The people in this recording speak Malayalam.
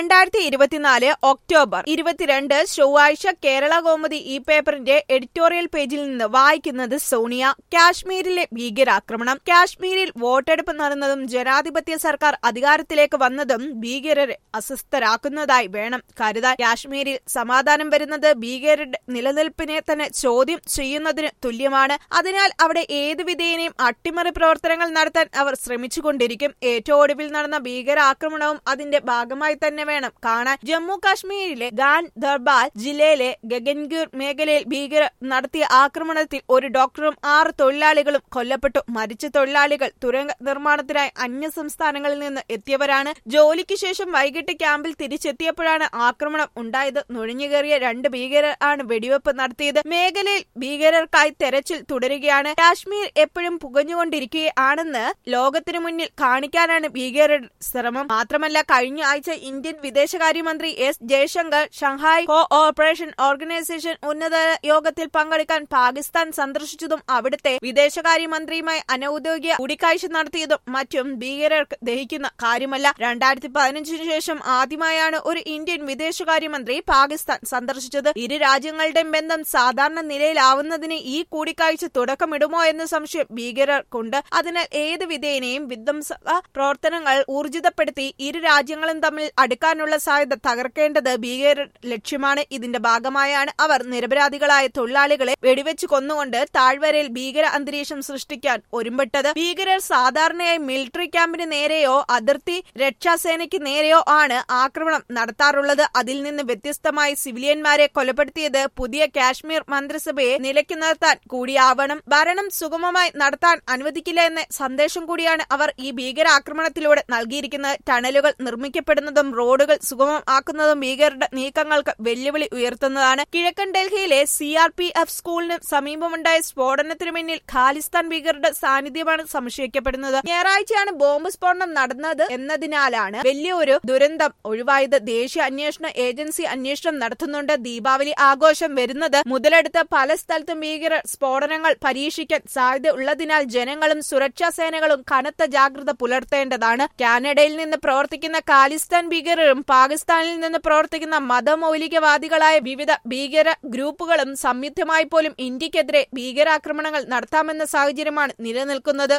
രണ്ടായിരത്തി ഇരുപത്തിനാല് ഒക്ടോബർ ഇരുപത്തിരണ്ട് ചൊവ്വാഴ്ച കേരള കൗമുദി ഈ പേപ്പറിന്റെ എഡിറ്റോറിയൽ പേജിൽ നിന്ന് വായിക്കുന്നത് സോണിയ കാശ്മീരിലെ ഭീകരാക്രമണം കാശ്മീരിൽ വോട്ടെടുപ്പ് നടന്നതും ജനാധിപത്യ സർക്കാർ അധികാരത്തിലേക്ക് വന്നതും ഭീകരരെ അസ്വസ്ഥരാക്കുന്നതായി വേണം കരുതാൻ കാശ്മീരിൽ സമാധാനം വരുന്നത് ഭീകരരുടെ നിലനിൽപ്പിനെ തന്നെ ചോദ്യം ചെയ്യുന്നതിന് തുല്യമാണ് അതിനാൽ അവിടെ ഏത് വിധേയനെയും അട്ടിമറി പ്രവർത്തനങ്ങൾ നടത്താൻ അവർ ശ്രമിച്ചുകൊണ്ടിരിക്കും ഏറ്റവും ഒടുവിൽ നടന്ന ഭീകരാക്രമണവും അതിന്റെ ഭാഗമായി തന്നെ വേണം കാണാൻ ജമ്മു കാശ്മീരിലെ ഗാൻ ദർബാൽ ജില്ലയിലെ ഗഗൻഗീർ മേഖലയിൽ ഭീകരർ നടത്തിയ ആക്രമണത്തിൽ ഒരു ഡോക്ടറും ആറ് തൊഴിലാളികളും കൊല്ലപ്പെട്ടു മരിച്ച തൊഴിലാളികൾ തുരങ്ക നിർമ്മാണത്തിനായി അന്യ സംസ്ഥാനങ്ങളിൽ നിന്ന് എത്തിയവരാണ് ജോലിക്ക് ശേഷം വൈകിട്ട് ക്യാമ്പിൽ തിരിച്ചെത്തിയപ്പോഴാണ് ആക്രമണം ഉണ്ടായത് നുഴഞ്ഞുകയറിയ രണ്ട് ഭീകരർ ആണ് വെടിവെപ്പ് നടത്തിയത് മേഖലയിൽ ഭീകരർക്കായി തെരച്ചിൽ തുടരുകയാണ് കാശ്മീർ എപ്പോഴും പുകഞ്ഞുകൊണ്ടിരിക്കുകയാണെന്ന് ലോകത്തിനു മുന്നിൽ കാണിക്കാനാണ് ഭീകരരുടെ ശ്രമം മാത്രമല്ല കഴിഞ്ഞ ആഴ്ച ഇന്ത്യൻ വിദേശകാര്യമന്ത്രി S Jaishankar Shanghai cooperation organisation ഉന്നത യോഗത്തിൽ പങ്കെടുക്കാൻ പാകിസ്ഥാൻ സന്ദർശിച്ചതും അവിടുത്തെ വിദേശകാര്യമന്ത്രിയുമായി അനൌദ്യോഗിക കൂടിക്കാഴ്ച നടത്തിയതും മറ്റും ഭീകരർക്ക് ദഹിക്കുന്ന കാര്യമല്ല രണ്ടായിരത്തി പതിനഞ്ചിനു ശേഷം ആദ്യമായാണ് ഒരു ഇന്ത്യൻ വിദേശകാര്യമന്ത്രി പാകിസ്ഥാൻ സന്ദർശിച്ചത് ഇരു രാജ്യങ്ങളുടെയും ബന്ധം സാധാരണ നിലയിലാവുന്നതിന് ഈ കൂടിക്കാഴ്ച തുടക്കമിടുമോ എന്ന സംശയം ഭീകരർക്കുണ്ട് അതിനാൽ ഏത് വിധേയനെയും വിധ്വംസക പ്രവർത്തനങ്ങൾ ഊർജിതപ്പെടുത്തി ഇരു രാജ്യങ്ങളും തമ്മിൽ അടുക്കാനുള്ള സാധ്യത തകർക്കേണ്ടത് ഭീകര ലക്ഷ്യമാണ് ഇതിന്റെ ഭാഗമായാണ് അവർ നിരപരാധികളായ തൊഴിലാളികളെ വെടിവെച്ച് കൊന്നുകൊണ്ട് താഴ്വരയിൽ ഭീകര അന്തരീക്ഷം സൃഷ്ടിക്കാൻ ഒരുമ്പെട്ടത് ഭീകരർ സാധാരണയായി മിലിറ്ററി ക്യാമ്പിന് നേരെയോ അതിർത്തി രക്ഷാസേനയ്ക്ക് നേരെയോ ആണ് ആക്രമണം നടത്താറുള്ളത് അതിൽ നിന്ന് വ്യത്യസ്തമായി സിവിലിയന്മാരെ കൊലപ്പെടുത്തിയത് പുതിയ കാശ്മീർ മന്ത്രിസഭയെ നിലയ്ക്ക് നിർത്താൻ കൂടിയാവണം ഭരണം സുഗമമായി നടത്താൻ അനുവദിക്കില്ല എന്ന സന്ദേശം കൂടിയാണ് അവർ ഈ ഭീകരാക്രമണത്തിലൂടെ നൽകിയിരിക്കുന്നത് ടണലുകൾ നിർമ്മിക്കപ്പെടുന്നതും റോഡുകൾ സുഗമം ആക്കുന്നതും ഭീകരരുടെ നീക്കങ്ങൾക്ക് വെല്ലുവിളി ഉയർത്തുന്നതാണ് കിഴക്കൻ ഡൽഹിയിലെ സി ആർ പി എഫ് സ്കൂളിന് സമീപമുണ്ടായ സ്ഫോടനത്തിന് പിന്നിൽ ഖാലിസ്ഥാൻ ഭീകരരുടെ സാന്നിധ്യമാണ് സംശയിക്കപ്പെടുന്നത് ഞായറാഴ്ചയാണ് ബോംബ് സ്ഫോടനം നടന്നത് എന്നതിനാലാണ് വലിയൊരു ദുരന്തം ഒഴിവായത് ദേശീയ അന്വേഷണ ഏജൻസി അന്വേഷണം നടത്തുന്നുണ്ട് ദീപാവലി ആഘോഷം വരുന്നത് മുതലെടുത്ത് പല സ്ഥലത്തും ഭീകര സ്ഫോടനങ്ങൾ പരീക്ഷിക്കാൻ സാധ്യത ഉള്ളതിനാൽ ജനങ്ങളും സുരക്ഷാ സേനകളും കനത്ത ജാഗ്രത പുലർത്തേണ്ടതാണ് കാനഡയിൽ നിന്ന് പ്രവർത്തിക്കുന്ന ഖാലിസ്ഥാൻ ഭീകരരും പാകിസ്ഥാനിൽ നിന്ന് പ്രവർത്തിക്കുന്ന മതമൗലികവാദികളായ വിവിധ ഭീകര ഗ്രൂപ്പുകളും സംയുക്തമായി പോലും ഇന്ത്യക്കെതിരെ ഭീകരാക്രമണങ്ങൾ നടത്താമെന്ന സാഹചര്യമാണ് നിലനിൽക്കുന്നത്